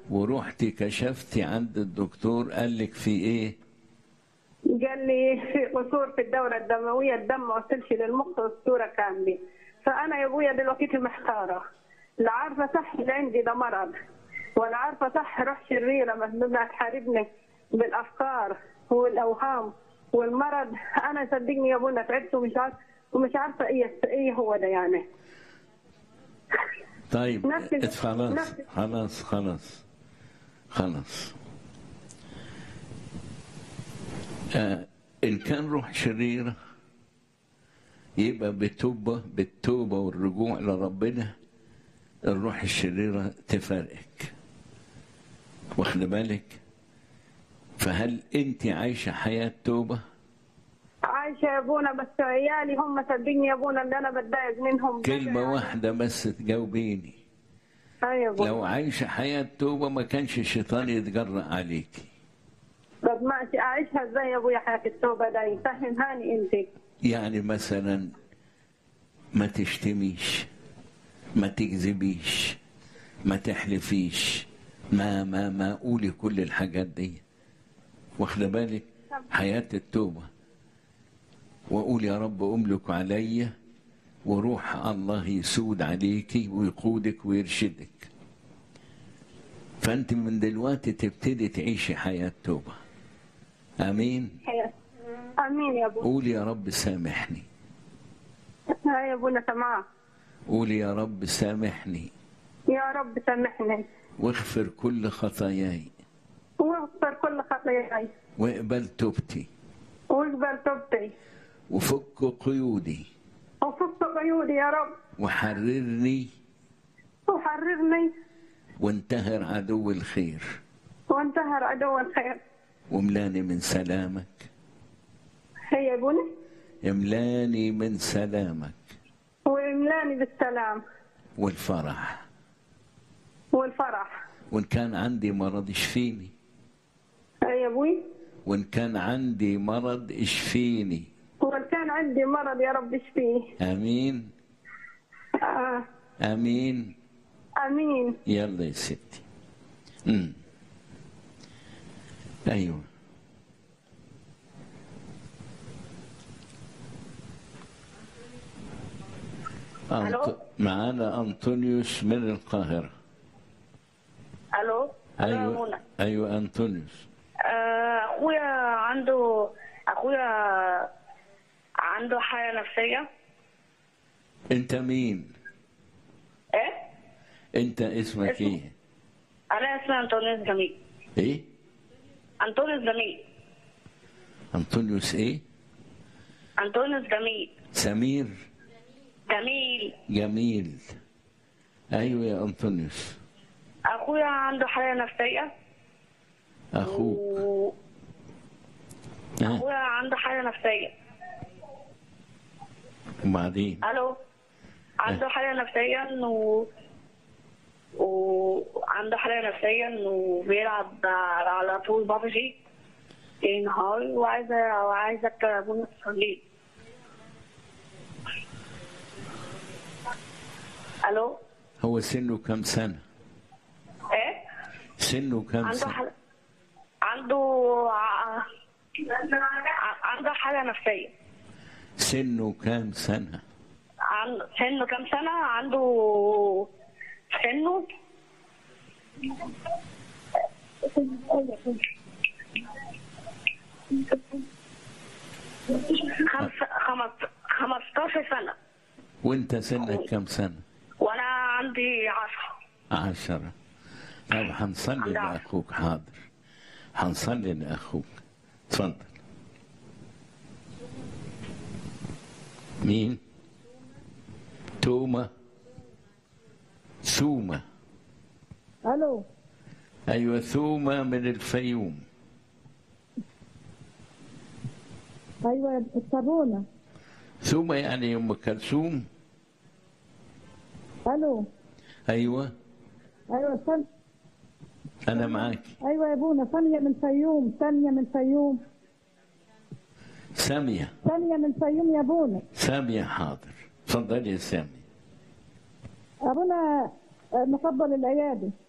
ورحتي كشفتي عند الدكتور قال لك في ايه قال لي في قصور في الدورة الدموية الدم ما وصلش للمخ والصورة كاملة فأنا يا أبويا دلوقتي محتارة لا عارفة صح اللي عندي ده مرض ولا عارفة صح روح شريرة مهمومة تحاربني بالأفكار والأوهام والمرض أنا صدقني يا أبونا تعبت ومش عارفة ومش عارفة إيه إيه هو ده يعني طيب نفس ال- خلاص نفس- خلاص خلاص خلاص آه إن كان روح شريرة يبقى بالتوبة بالتوبة والرجوع لربنا الروح الشريرة تفارقك واخد بالك فهل أنت عايشة حياة توبة عايشة يا أبونا بس عيالي هم صدقني يا أبونا اللي أنا بتضايق منهم كلمة واحدة بس تجاوبيني أيوة يا أبونا لو عايشة حياة توبة ما كانش الشيطان يتجرأ عليكي طب ماشي أعيشها إزاي يا أبويا حياة التوبة ده فهمهاني أنت يعني مثلا ما تشتميش ما تكذبيش ما تحلفيش ما ما ما قولي كل الحاجات دي واخده بالك حياة التوبة وقول يا رب أملك علي وروح الله يسود عليكي ويقودك ويرشدك فأنت من دلوقتي تبتدي تعيشي حياة توبة آمين حياة آمين يا أبونا قول يا رب سامحني يا أبونا سمعان قول يا رب سامحني يا رب سامحني واغفر كل خطاياي واغفر كل خطاياي واقبل توبتي واقبل توبتي وفك قيودي وفك قيودي يا رب وحررني وحررني وانتهر عدو الخير وانتهر عدو الخير واملاني من سلامك هي يا ابونا املاني من سلامك واملاني بالسلام والفرح والفرح وان كان عندي مرض اشفيني هي يا ابوي وان كان عندي مرض اشفيني وان كان عندي مرض يا رب اشفيه امين آه. امين امين يلا يا ستي امم ايوه ألو؟ أنط... معانا أنطونيوس من القاهرة الو ألو يا أيوة منى أيوة أنطونيوس آه، اخويا عنده اخويا عنده حالة نفسية أنت مين؟ ايه أنت اسمك اسمه- إيه؟ انا اسمي انطونيوس جميل إيه؟ انطونيوس جميل أنطونيوس إيه؟ انطونيوس جميل سمير جميل جميل أيوة يا أنطونيوس اخويا عنده حالة نفسية أخوك و- ها اخويا عنده حالة نفسية وبعدين الو عنده حالة نفسية انه وعنده حالة نفسية انه بيلعب على طول بابجي نهار وعايزة وعايزك ابونا تصلي الو هو سنه كم سنة؟ ايه سنه كم عنده سنة؟ حالة عنده ع- ع- عنده حالة نفسية سنه كم سنة؟ عن سنه كام سنة عنده سنه خمس خمس خمستاشر سنة وأنت سنك كم سنة؟ وأنا عندي عشرة عشرة طب هنصلي عندها. لأخوك حاضر هنصلي لأخوك اتفضل مين؟ تومة ثومة الو أيوة ثومة من الفيوم ايوه الصابونه ثومة يعني أم كلثوم الو أيوة ايوه سن... أنا معاك ايوه يا ابونا ثانيه من فيوم ثانيه من فيوم سامية ثانيه من فيوم يا ابونا سامية حاضر اتفضلي يا سامية ابونا آه، نفضل العياده